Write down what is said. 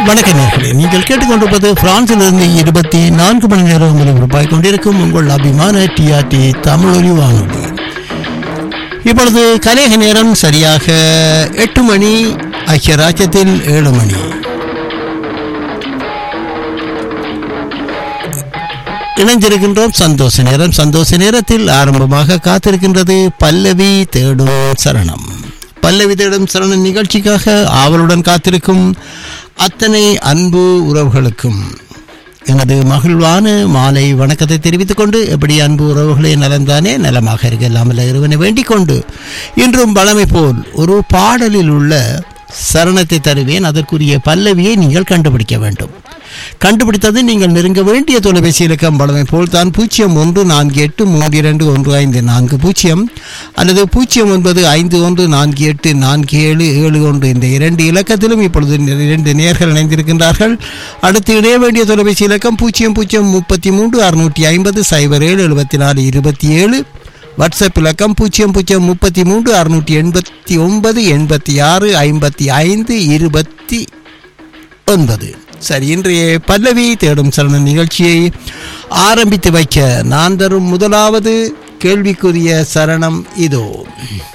வணக்கம் நேர்களே நீங்கள் கேட்டுக்கொண்டிருப்பது பிரான்சிலிருந்து இருபத்தி நான்கு மணி நேரம் ஒலிபரப்பாய் கொண்டிருக்கும் உங்கள் அபிமான டிஆர்டி தமிழொலி வானொலி இப்பொழுது கலேக நேரம் சரியாக எட்டு மணி ஐக்கிய ராஜ்யத்தில் ஏழு மணி இணைந்திருக்கின்றோம் சந்தோஷ நேரம் சந்தோஷ நேரத்தில் ஆரம்பமாக காத்திருக்கின்றது பல்லவி தேடும் சரணம் பல்லவி தேடும் சரணம் நிகழ்ச்சிக்காக ஆவலுடன் காத்திருக்கும் அத்தனை அன்பு உறவுகளுக்கும் எனது மகிழ்வான மாலை வணக்கத்தை தெரிவித்துக் கொண்டு எப்படி அன்பு உறவுகளே நலந்தானே நலமாக இருக்க இல்லாமல் இறைவனை வேண்டிக் கொண்டு இன்றும் பழமை போல் ஒரு பாடலில் உள்ள சரணத்தை தருவேன் அதற்குரிய பல்லவியை நீங்கள் கண்டுபிடிக்க வேண்டும் கண்டுபிடித்தது நீங்கள் நெருங்க வேண்டிய தொலைபேசி இலக்கம் பலமை போல் தான் பூஜ்ஜியம் ஒன்று நான்கு எட்டு மூன்று இரண்டு ஒன்று ஐந்து நான்கு பூஜ்ஜியம் அல்லது பூஜ்ஜியம் ஒன்பது ஐந்து ஒன்று நான்கு எட்டு நான்கு ஏழு ஏழு ஒன்று இந்த இரண்டு இலக்கத்திலும் இப்பொழுது இரண்டு நேர்கள் இணைந்திருக்கின்றார்கள் அடுத்து இணைய வேண்டிய தொலைபேசி இலக்கம் பூஜ்ஜியம் பூஜ்ஜியம் முப்பத்தி மூன்று அறுநூற்றி ஐம்பது சைபர் ஏழு எழுபத்தி நாலு இருபத்தி ஏழு வாட்ஸ்அப் இலக்கம் பூஜ்ஜியம் பூஜ்ஜியம் முப்பத்தி மூன்று அறுநூற்றி எண்பத்தி ஒன்பது எண்பத்தி ஆறு ஐம்பத்தி ஐந்து இருபத்தி ஒன்பது சரி இன்றைய பல்லவி தேடும் சரண நிகழ்ச்சியை ஆரம்பித்து வைக்க நான் தரும் முதலாவது கேள்விக்குரிய சரணம் இதோ